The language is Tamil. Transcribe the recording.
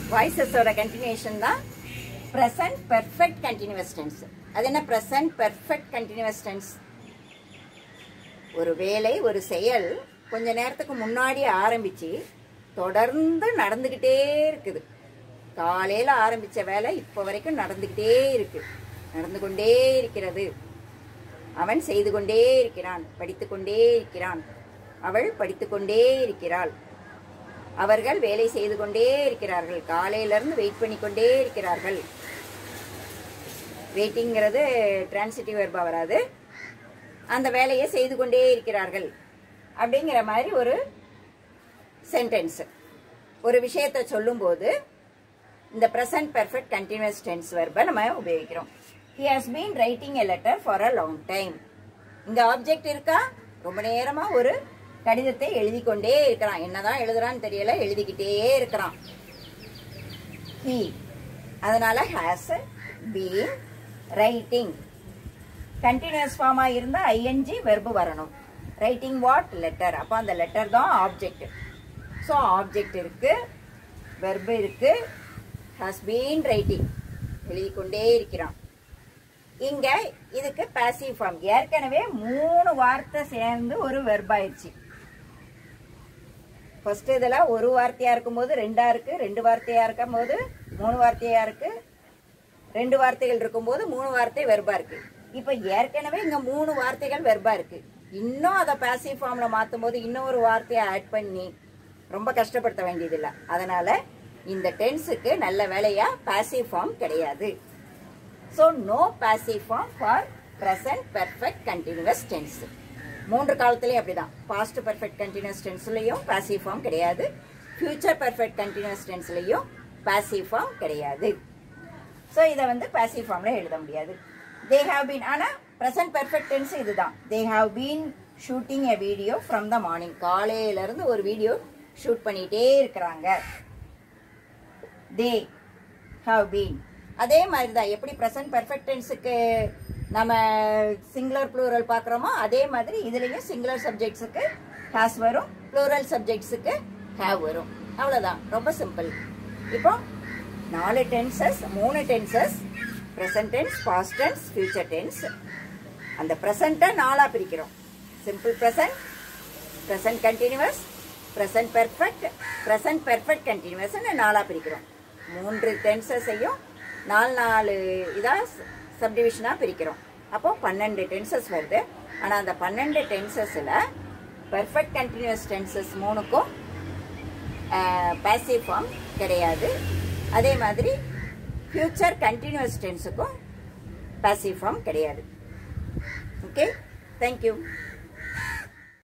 வாய்ஸஸோட கண்டினியூஷன் தான் ப்ரெசன்ட் பெர்ஃபெக்ட் கண்டினியூஸ் டென்ஸ் அது என்ன ப்ரெசன்ட் பெர்ஃபெக்ட் கண்டினியூஸ் டென்ஸ் ஒரு வேலை ஒரு செயல் கொஞ்ச நேரத்துக்கு முன்னாடி ஆரம்பிச்சு தொடர்ந்து நடந்துக்கிட்டே இருக்குது காலையில் ஆரம்பித்த வேலை இப்போ வரைக்கும் நடந்துக்கிட்டே இருக்கு நடந்து கொண்டே இருக்கிறது அவன் செய்து கொண்டே இருக்கிறான் படித்து கொண்டே இருக்கிறான் அவள் படித்து கொண்டே இருக்கிறாள் அவர்கள் வேலை செய்து கொண்டே இருக்கிறார்கள் காலையிலிருந்து வெயிட் பண்ணி கொண்டே இருக்கிறார்கள் வெயிட்டிங்கிறது டிரான்சிட்டிவ் வெர்பா வராது அந்த வேலையை செய்து கொண்டே இருக்கிறார்கள் அப்படிங்கிற மாதிரி ஒரு சென்டென்ஸ் ஒரு விஷயத்தை சொல்லும்போது இந்த ப்ரெசன்ட் பெர்ஃபெக்ட் கண்டினியூஸ் டென்ஸ் வெர்பை நம்ம உபயோகிக்கிறோம் he has been writing a letter for a long time இங்க ஆப்ஜெக்ட் இருக்கா ரொம்ப நேரமா ஒரு கடிதத்தை எழுதி கொண்டே இருக்கிறான் என்னதான் எழுதுறான்னு தெரியல எழுதிக்கிட்டே இருக்கிறான் ஹி அதனால ஹேஸ் பீன் ரைட்டிங் கண்டினியூஸ் ஃபார்மா இருந்தா ஐஎன்ஜி வெர்பு வரணும் ரைட்டிங் வாட் லெட்டர் அப்போ அந்த லெட்டர் தான் ஆப்ஜெக்ட் ஸோ ஆப்ஜெக்ட் இருக்கு வெர்பு இருக்கு ஹாஸ் பீன் ரைட்டிங் எழுதி கொண்டே இருக்கிறான் இங்க இதுக்கு பாசிவ் ஃபார்ம் ஏற்கனவே மூணு வார்த்தை சேர்ந்து ஒரு வெர்ப் ஆயிடுச்சு ஃபர்ஸ்ட் இதுல ஒரு வார்த்தையா இருக்கும்போது ரெண்டா இருக்கு ரெண்டு வார்த்தையா இருக்கும் போது மூணு வார்த்தையா இருக்கு ரெண்டு வார்த்தைகள் இருக்கும்போது மூணு வார்த்தை வெர்பா இருக்கு இப்ப ஏற்கனவே இங்க மூணு வார்த்தைகள் வெர்பா இருக்கு இன்னும் அதை பாசிவ் ஃபார்ம்ல மாத்தும் போது இன்னொரு வார்த்தையை ஆட் பண்ணி ரொம்ப கஷ்டப்படுத்த வேண்டியதில்லை அதனால இந்த டென்ஸுக்கு நல்ல வேலையா பாசிவ் ஃபார்ம் கிடையாது so no passive form for present perfect continuous tense மூன்று காலத்துலேயும் அப்படிதான் பாஸ்ட் பெர்ஃபெக்ட் கண்டினியூஸ் டென்ஸ்லையும் பாசிவ் ஃபார்ம் கிடையாது ஃபியூச்சர் பெர்ஃபெக்ட் கண்டினியூஸ் டென்ஸ்லையும் பாசிவ் ஃபார்ம் கிடையாது ஸோ இதை வந்து பாசிவ் ஃபார்மில் எழுத முடியாது தே ஹாவ் பீன் ஆனால் ப்ரெசன்ட் பெர்ஃபெக்ட் டென்ஸ் இதுதான் they have been shooting a video from the morning காலையிலேருந்து ஒரு வீடியோ ஷூட் பண்ணிகிட்டே இருக்கிறாங்க தே ஹாவ் பீன் அதே மாதிரி தான் எப்படி ப்ரெசன்ட் பெர்ஃபெக்ட் டென்ஸுக்கு நம்ம சிங்குலர் ப்ளூரல் பார்க்குறோமோ அதே மாதிரி இதுலேயும் சிங்குலர் சப்ஜெக்ட்ஸுக்கு ஹாஸ் வரும் ப்ளூரல் சப்ஜெக்ட்ஸுக்கு ஹேவ் வரும் அவ்வளோதான் ரொம்ப சிம்பிள் இப்போ நாலு டென்சஸ் மூணு tenses present tense past tense future tense அந்த ப்ரெசண்ட்டை நாலாக பிரிக்கிறோம் simple present present continuous present perfect present perfect கண்டினியூவஸ்னு நாலாக பிரிக்கிறோம் மூன்று டென்சஸையும் நாலு நாலு இதாக சப்டிவிஷனாக பிரிக்கிறோம் அப்போ பன்னெண்டு டென்சஸ் வருது ஆனால் அந்த பன்னெண்டு டென்சஸில் பெர்ஃபெக்ட் கண்டினியூஸ் டென்சஸ் மூணுக்கும் பாசிவ் ஃபார்ம் கிடையாது அதே மாதிரி ஃபியூச்சர் கண்டினியூஸ் டென்ஸுக்கும் பாசிவ் ஃபார்ம் கிடையாது ஓகே தேங்க்யூ